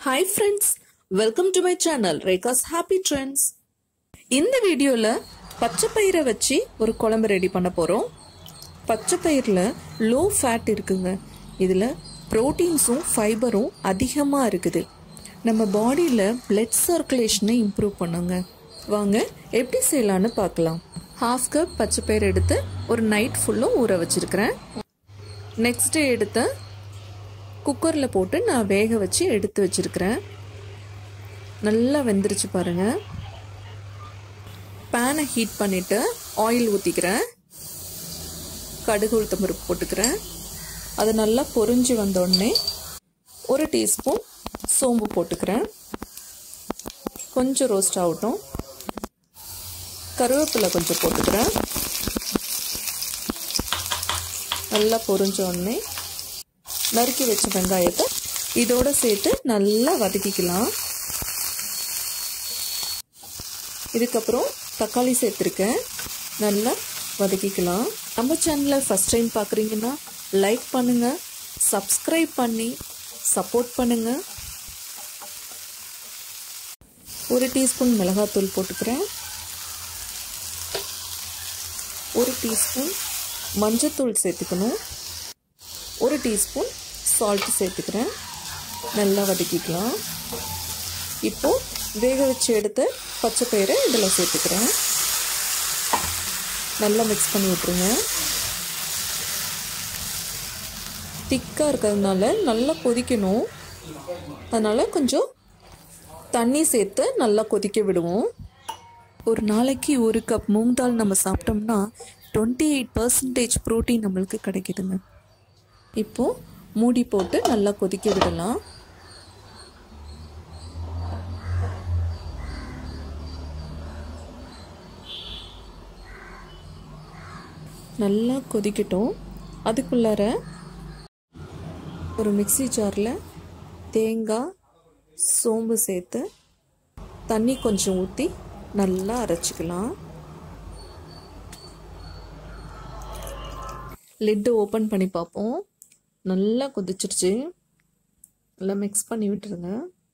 hi friends welcome to my channel Rekha's happy trends இந்த வீடியோவில் பச்சை பயிரை வச்சு ஒரு குழம்பு ரெடி பண்ண போகிறோம் பச்சை பயிரில் லோ ஃபேட் இருக்குங்க இதில் ப்ரோட்டீன்ஸும் ஃபைபரும் அதிகமாக இருக்குது நம்ம பாடியில் பிளட் சர்க்குலேஷனை இம்ப்ரூவ் பண்ணுங்க வாங்க எப்படி செய்யலான்னு பார்க்கலாம் ஹாஃப் கப் பச்சை பயிர் எடுத்து ஒரு நைட் ஃபுல்லும் ஊற வச்சிருக்கிறேன் நெக்ஸ்ட் டே எடுத்து குக்கரில் போட்டு நான் வேக வச்சு எடுத்து வச்சுருக்கிறேன் நல்லா வெந்துருச்சு பாருங்கள் பேனை ஹீட் பண்ணிவிட்டு ஆயில் ஊற்றிக்கிறேன் கடுகு உளுத்தம் பருப்பு போட்டுக்கிறேன் அது நல்லா பொரிஞ்சு வந்தோடனே ஒரு டீஸ்பூன் சோம்பு போட்டுக்கிறேன் கொஞ்சம் ரோஸ்ட் ஆகட்டும் கருவேப்பிலை கொஞ்சம் போட்டுக்கிறேன் நல்லா பொரிஞ்ச உடனே நறுக்கி வச்ச வெங்காயத்தை இதோட சேர்த்து நல்லா வதக்கிக்கலாம் இதுக்கப்புறம் தக்காளி சேர்த்துருக்கேன் நல்லா வதக்கிக்கலாம் நம்ம சேனலை ஃபஸ்ட் டைம் பார்க்குறீங்கன்னா லைக் பண்ணுங்கள் சப்ஸ்கிரைப் பண்ணி சப்போர்ட் பண்ணுங்கள் ஒரு டீஸ்பூன் மிளகாத்தூள் போட்டுக்கிறேன் ஒரு டீஸ்பூன் மஞ்சத்தூள் சேர்த்துக்கணும் ஒரு டீஸ்பூன் சால்ட் சேர்த்துக்கிறேன் நல்லா வதக்கிக்கலாம் இப்போது வேக வச்சு எடுத்த பச்சை பயிரை இதில் சேர்த்துக்கிறேன் நல்லா மிக்ஸ் பண்ணி விட்ருங்க திக்காக இருக்கிறதுனால நல்லா கொதிக்கணும் அதனால் கொஞ்சம் தண்ணி சேர்த்து நல்லா கொதிக்க விடுவோம் ஒரு நாளைக்கு ஒரு கப் மூங் தால் நம்ம சாப்பிட்டோம்னா டுவெண்ட்டி எயிட் பர்சன்டேஜ் ப்ரோட்டீன் நம்மளுக்கு கிடைக்குதுங்க இப்போது மூடி போட்டு நல்லா கொதிக்க விடலாம் நல்லா கொதிக்கட்டும் அதுக்குள்ளார ஒரு மிக்சி ஜாரில் தேங்காய் சோம்பு சேர்த்து தண்ணி கொஞ்சம் ஊற்றி நல்லா அரைச்சிக்கலாம் லிட்டு ஓப்பன் பண்ணி பார்ப்போம் நல்லா கொதிச்சிருச்சு நல்லா மிக்ஸ் பண்ணி விட்டுருங்க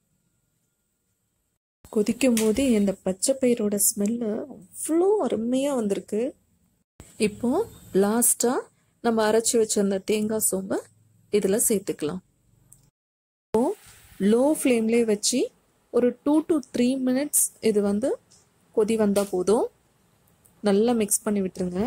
கொதிக்கும் போதே இந்த பச்சை பயிரோட ஸ்மெல்லு அவ்வளோ அருமையாக வந்திருக்கு இப்போ லாஸ்ட்டாக நம்ம அரைச்சி வச்சிருந்த தேங்காய் சோம்பை இதில் சேர்த்துக்கலாம் இப்போ லோ ஃப்ளேம்லேயே வச்சு ஒரு டூ டு த்ரீ மினிட்ஸ் இது வந்து கொதி வந்தால் போதும் நல்லா மிக்ஸ் பண்ணி விட்டுருங்க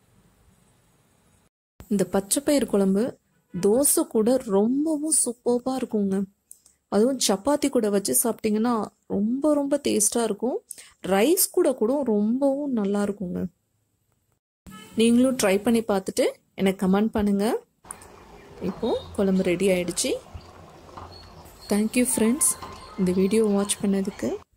இந்த பச்சை பயிர் குழம்பு தோசை கூட ரொம்பவும் சூப்பராக இருக்குங்க அதுவும் சப்பாத்தி கூட வச்சு சாப்பிட்டிங்கன்னா ரொம்ப ரொம்ப டேஸ்ட்டாக இருக்கும் ரைஸ் கூட கூட ரொம்பவும் நல்லா இருக்குங்க நீங்களும் ட்ரை பண்ணி பார்த்துட்டு எனக்கு கமெண்ட் பண்ணுங்கள் இப்போது குழம்பு ரெடி ஆயிடுச்சு தேங்க்யூ ஃப்ரெண்ட்ஸ் இந்த வீடியோ வாட்ச் பண்ணதுக்கு